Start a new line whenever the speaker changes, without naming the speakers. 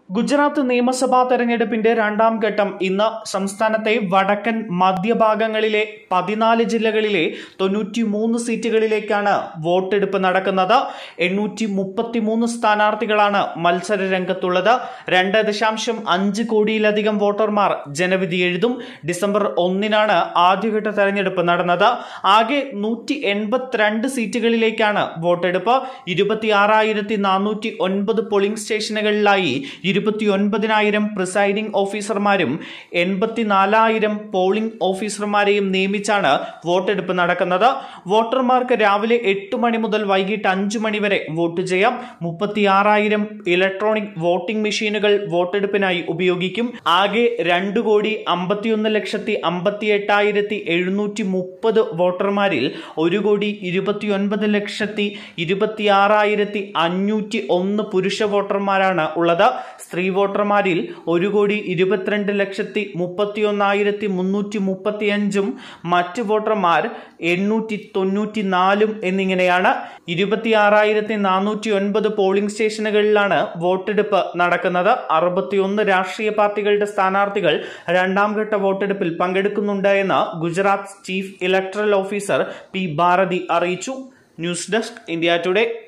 ഗുജറാത്ത് നിയമസഭാ തെരഞ്ഞെടുപ്പിന്റെ രണ്ടാം ഘട്ടം ഇന്ന് സംസ്ഥാനത്തെ വടക്കൻ മധ്യഭാഗങ്ങളിലെ പതിനാല് ജില്ലകളിലെ തൊണ്ണൂറ്റി മൂന്ന് സീറ്റുകളിലേക്കാണ് വോട്ടെടുപ്പ് നടക്കുന്നത് എണ്ണൂറ്റി മുപ്പത്തിമൂന്ന് സ്ഥാനാർത്ഥികളാണ് മത്സര രംഗത്തുള്ളത് രണ്ട് ദശാംശം അഞ്ച് കോടിയിലധികം വോട്ടർമാർ ജനവിധി എഴുതും ഡിസംബർ ഒന്നിനാണ് ആദ്യഘട്ട തെരഞ്ഞെടുപ്പ് നടന്നത് ആകെ നൂറ്റി എൺപത്തിരണ്ട് സീറ്റുകളിലേക്കാണ് വോട്ടെടുപ്പ് ഇരുപത്തിയാറായിരത്തി നാനൂറ്റി ഒൻപത് പോളിംഗ് സ്റ്റേഷനുകളിലായി ഇരുപത്തിയൊൻപതിനായിരം പ്രിസൈഡിംഗ് ഓഫീസർമാരും എൺപത്തിനാലായിരം പോളിംഗ് ഓഫീസർമാരെയും നിയമിച്ചാണ് വോട്ടെടുപ്പ് നടക്കുന്നത് വോട്ടർമാർക്ക് രാവിലെ എട്ട് മണി മുതൽ വൈകിട്ട് അഞ്ച് മണി വരെ വോട്ട് ചെയ്യാം മുപ്പത്തിയാറായിരം ഇലക്ട്രോണിക് വോട്ടിംഗ് മെഷീനുകൾ വോട്ടെടുപ്പിനായി ഉപയോഗിക്കും ആകെ രണ്ട് കോടി അമ്പത്തിയൊന്ന് ലക്ഷത്തി അമ്പത്തി എട്ടായിരത്തി എഴുന്നൂറ്റി മുപ്പത് വോട്ടർമാരിൽ ഒരു കോടി ഇരുപത്തിയൊൻപത് ലക്ഷത്തി ഇരുപത്തിയാറായിരത്തി അഞ്ഞൂറ്റി ഒന്ന് പുരുഷ വോട്ടർമാരാണ് ഉള്ളത് സ്ത്രീ വോട്ടർമാരിൽ ഒരു കോടി ഇരുപത്തിരണ്ട് ലക്ഷത്തി മുപ്പത്തി ഒന്നായിരത്തി മുന്നൂറ്റി മുപ്പത്തിയഞ്ചും മറ്റ് വോട്ടർമാർ എണ്ണൂറ്റി തൊണ്ണൂറ്റി നാലും എന്നിങ്ങനെയാണ് ഇരുപത്തിയാറായിരത്തി നാനൂറ്റി ഒൻപത് പോളിംഗ് സ്റ്റേഷനുകളിലാണ് വോട്ടെടുപ്പ് നടക്കുന്നത് അറുപത്തിയൊന്ന് രാഷ്ട്രീയ പാർട്ടികളുടെ സ്ഥാനാർത്ഥികൾ രണ്ടാം ഘട്ട വോട്ടെടുപ്പിൽ പങ്കെടുക്കുന്നുണ്ട് എന്ന് Gujarat chief electoral officer P Bharati അറിയിച്ചു ന്യൂസ് ഡെസ്ക് ഇന്ത്യ ടുഡേ